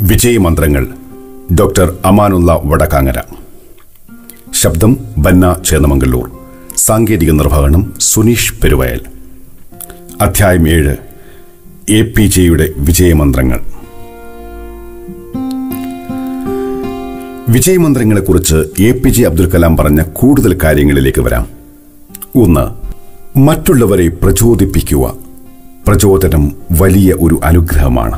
വിജയമന്ത്രങ്ങൾ doctor Amanullah Vadakkangara ശബ്ദം ബന്ന ചേന്നമംഗല്ലൂർ സാങ്കേതിക നിർവഹണം സുനീഷ് പെരുവയൽ അധ്യായം ഏഴ് എ പി ജെയുടെ വിജയമന്ത്രങ്ങൾ വിജയമന്ത്രങ്ങളെക്കുറിച്ച് A P J Abdul Kalam പറഞ്ഞ കൂടുതൽ കാര്യങ്ങളിലേക്ക് വരാം ഒന്ന് മറ്റുള്ളവരെ പ്രചോദിപ്പിക്കുക പ്രചോദനം വലിയ ഒരു അനുഗ്രഹമാണ്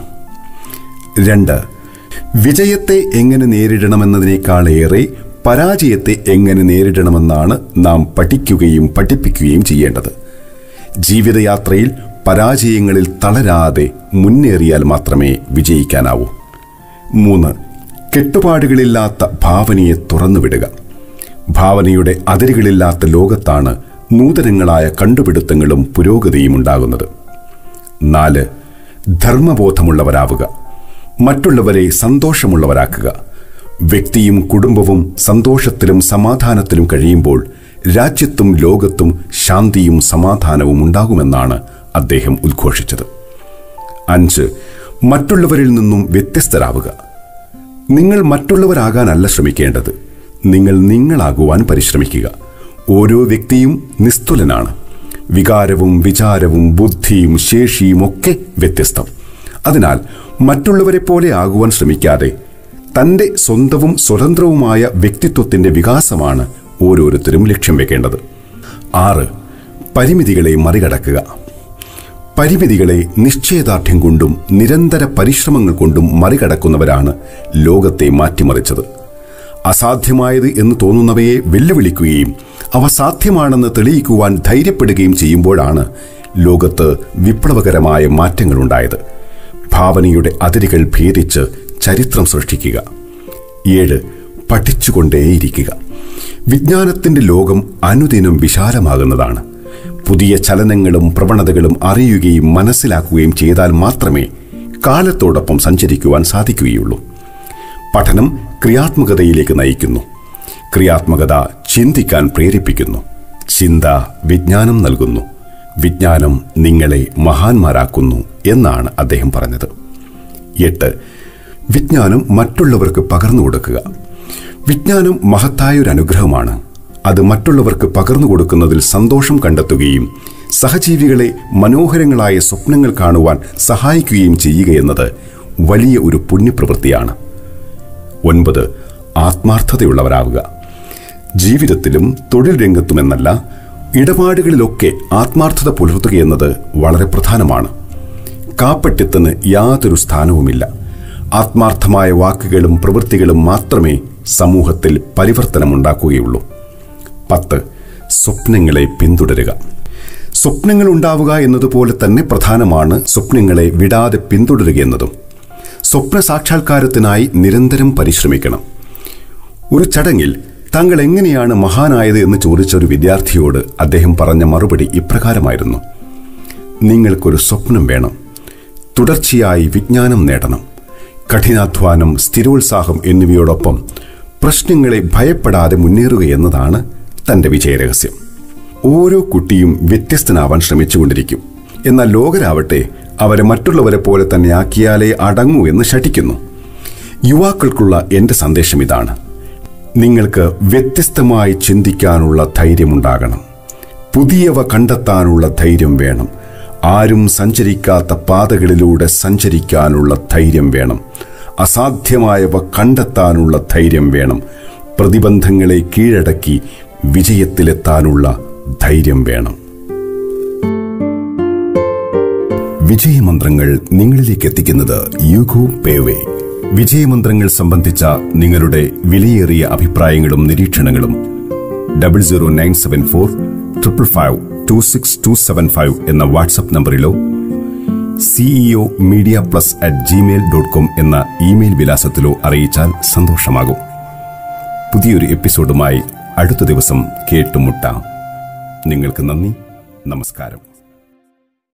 രണ്ട് വിജയത്തെ എങ്ങനെ നേരിടണമെന്നതിനേക്കാളേറെ പരാജയത്തെ എങ്ങനെ നേരിടണമെന്നാണ് നാം പഠിക്കുകയും പഠിപ്പിക്കുകയും ചെയ്യേണ്ടത് ജീവിതയാത്രയിൽ പരാജയങ്ങളിൽ തളരാതെ മുന്നേറിയാൽ മാത്രമേ വിജയിക്കാനാവൂ മൂന്ന് കെട്ടുപാടുകളില്ലാത്ത ഭാവനയെ തുറന്നുവിടുക ഭാവനയുടെ അതിരുകളില്ലാത്ത ലോകത്താണ് നൂതനങ്ങളായ കണ്ടുപിടുത്തങ്ങളും പുരോഗതിയും ഉണ്ടാകുന്നത് നാല് ധർമ്മബോധമുള്ളവരാവുക മറ്റുള്ളവരെ സന്തോഷമുള്ളവരാക്കുക വ്യക്തിയും കുടുംബവും സന്തോഷത്തിലും സമാധാനത്തിലും കഴിയുമ്പോൾ രാജ്യത്തും ലോകത്തും ശാന്തിയും സമാധാനവും ഉണ്ടാകുമെന്നാണ് അദ്ദേഹം ഉദ്ഘോഷിച്ചത് അഞ്ച് മറ്റുള്ളവരിൽ നിന്നും വ്യത്യസ്തരാവുക നിങ്ങൾ മറ്റുള്ളവരാകാനല്ല ശ്രമിക്കേണ്ടത് നിങ്ങൾ നിങ്ങളാകുവാൻ പരിശ്രമിക്കുക ഓരോ വ്യക്തിയും നിസ്തുലനാണ് വികാരവും വിചാരവും ബുദ്ധിയും ശേഷിയും ഒക്കെ വ്യത്യസ്തം അതിനാൽ മറ്റുള്ളവരെ പോലെ ആകുവാൻ ശ്രമിക്കാതെ തന്റെ സ്വന്തവും സ്വതന്ത്രവുമായ വ്യക്തിത്വത്തിന്റെ വികാസമാണ് ഓരോരുത്തരും ലക്ഷ്യം വെക്കേണ്ടത് ആറ് പരിമിതികളെ മറികടക്കുക പരിമിതികളെ നിശ്ചയദാർഢ്യം കൊണ്ടും നിരന്തര പരിശ്രമങ്ങൾ കൊണ്ടും മറികടക്കുന്നവരാണ് ലോകത്തെ മാറ്റിമറിച്ചത് അസാധ്യമായത് എന്ന് തോന്നുന്നവയെ വെല്ലുവിളിക്കുകയും അവ സാധ്യമാണെന്ന് തെളിയിക്കുവാൻ ധൈര്യപ്പെടുകയും ചെയ്യുമ്പോഴാണ് ലോകത്ത് വിപ്ലവകരമായ മാറ്റങ്ങളുണ്ടായത് ഭാവനയുടെ അതിരുകൾ ഭേദിച്ച് ചരിത്രം സൃഷ്ടിക്കുക ഏഴ് പഠിച്ചുകൊണ്ടേയിരിക്കുക വിജ്ഞാനത്തിന്റെ ലോകം അനുദിനം വിശാലമാകുന്നതാണ് പുതിയ ചലനങ്ങളും പ്രവണതകളും അറിയുകയും മനസ്സിലാക്കുകയും ചെയ്താൽ മാത്രമേ കാലത്തോടൊപ്പം സഞ്ചരിക്കുവാൻ സാധിക്കുകയുള്ളൂ പഠനം ക്രിയാത്മകതയിലേക്ക് നയിക്കുന്നു ക്രിയാത്മകത ചിന്തിക്കാൻ പ്രേരിപ്പിക്കുന്നു ചിന്ത വിജ്ഞാനം നൽകുന്നു വിജ്ഞാനം നിങ്ങളെ മഹാന്മാരാക്കുന്നു എന്നാണ് അദ്ദേഹം പറഞ്ഞത് എട്ട് വിജ്ഞാനം മറ്റുള്ളവർക്ക് പകർന്നു കൊടുക്കുക വിജ്ഞാനം മഹത്തായ ഒരു അനുഗ്രഹമാണ് അത് മറ്റുള്ളവർക്ക് പകർന്നു കൊടുക്കുന്നതിൽ സന്തോഷം കണ്ടെത്തുകയും സഹജീവികളെ മനോഹരങ്ങളായ സ്വപ്നങ്ങൾ കാണുവാൻ സഹായിക്കുകയും ചെയ്യുക എന്നത് വലിയ ഒരു പുണ്യപ്രവൃത്തിയാണ് ഒൻപത് ആത്മാർത്ഥതയുള്ളവരാവുക ജീവിതത്തിലും തൊഴിൽ രംഗത്തുമെന്നല്ല ഇടപാടുകളിലൊക്കെ ആത്മാർത്ഥത പുലർത്തുക എന്നത് വളരെ പ്രധാനമാണ് കാപ്പട്യത്തിന് യാതൊരു സ്ഥാനവുമില്ല ആത്മാർത്ഥമായ വാക്കുകളും പ്രവൃത്തികളും മാത്രമേ സമൂഹത്തിൽ പരിവർത്തനമുണ്ടാക്കുകയുള്ളൂ പത്ത് സ്വപ്നങ്ങളെ പിന്തുടരുക സ്വപ്നങ്ങൾ ഉണ്ടാവുക എന്നതുപോലെ തന്നെ പ്രധാനമാണ് സ്വപ്നങ്ങളെ വിടാതെ പിന്തുടരുക എന്നതും സ്വപ്ന സാക്ഷാത്കാരത്തിനായി നിരന്തരം പരിശ്രമിക്കണം ഒരു ചടങ്ങിൽ താങ്കൾ എങ്ങനെയാണ് മഹാനായത് എന്ന് ചോദിച്ച ഒരു വിദ്യാർത്ഥിയോട് അദ്ദേഹം പറഞ്ഞ മറുപടി ഇപ്രകാരമായിരുന്നു നിങ്ങൾക്കൊരു സ്വപ്നം വേണം തുടർച്ചയായി വിജ്ഞാനം നേടണം കഠിനാധ്വാനം സ്ഥിരോത്സാഹം എന്നിവയോടൊപ്പം പ്രശ്നങ്ങളെ ഭയപ്പെടാതെ മുന്നേറുക എന്നതാണ് തന്റെ വിജയരഹസ്യം ഓരോ കുട്ടിയും വ്യത്യസ്തനാവാൻ ശ്രമിച്ചുകൊണ്ടിരിക്കും എന്നാൽ ലോകരാവട്ടെ അവരെ മറ്റുള്ളവരെ പോലെ തന്നെ ആക്കിയാലേ അടങ്ങൂ എന്ന് ശഠിക്കുന്നു യുവാക്കൾക്കുള്ള എന്റെ സന്ദേശം ഇതാണ് നിങ്ങൾക്ക് വ്യത്യസ്തമായി ചിന്തിക്കാനുള്ള ധൈര്യമുണ്ടാകണം പുതിയവ കണ്ടെത്താനുള്ള ധൈര്യം വേണം ആരും സഞ്ചരിക്കാത്ത പാതകളിലൂടെ സഞ്ചരിക്കാനുള്ള ധൈര്യം വേണം അസാധ്യമായവ കണ്ടെത്താനുള്ള ധൈര്യം വേണം പ്രതിബന്ധങ്ങളെ കീഴടക്കി വിജയത്തിലെത്താനുള്ള ധൈര്യം വേണം വിജയമന്ത്രങ്ങൾ നിങ്ങളിലേക്ക് എത്തിക്കുന്നത് യുഗോ പേവേ വിജയമന്ത്രങ്ങൾ സംബന്ധിച്ച നിങ്ങളുടെ വിലയേറിയ അഭിപ്രായങ്ങളും നിരീക്ഷണങ്ങളും double zero nine seven four triple five two six two seven five എന്ന വാട്സപ്പ് നമ്പറിലോ CEO media plus at Gmail dot com എന്ന ഇമെയിൽ വിലാസത്തിലോ അറിയിച്ചാൽ സന്തോഷമാകും പുതിയൊരു എപ്പിസോഡുമായി അടുത്ത ദിവസം കേട്ടുമുട്ടാം നിങ്ങൾക്ക് നന്ദി നമസ്കാരം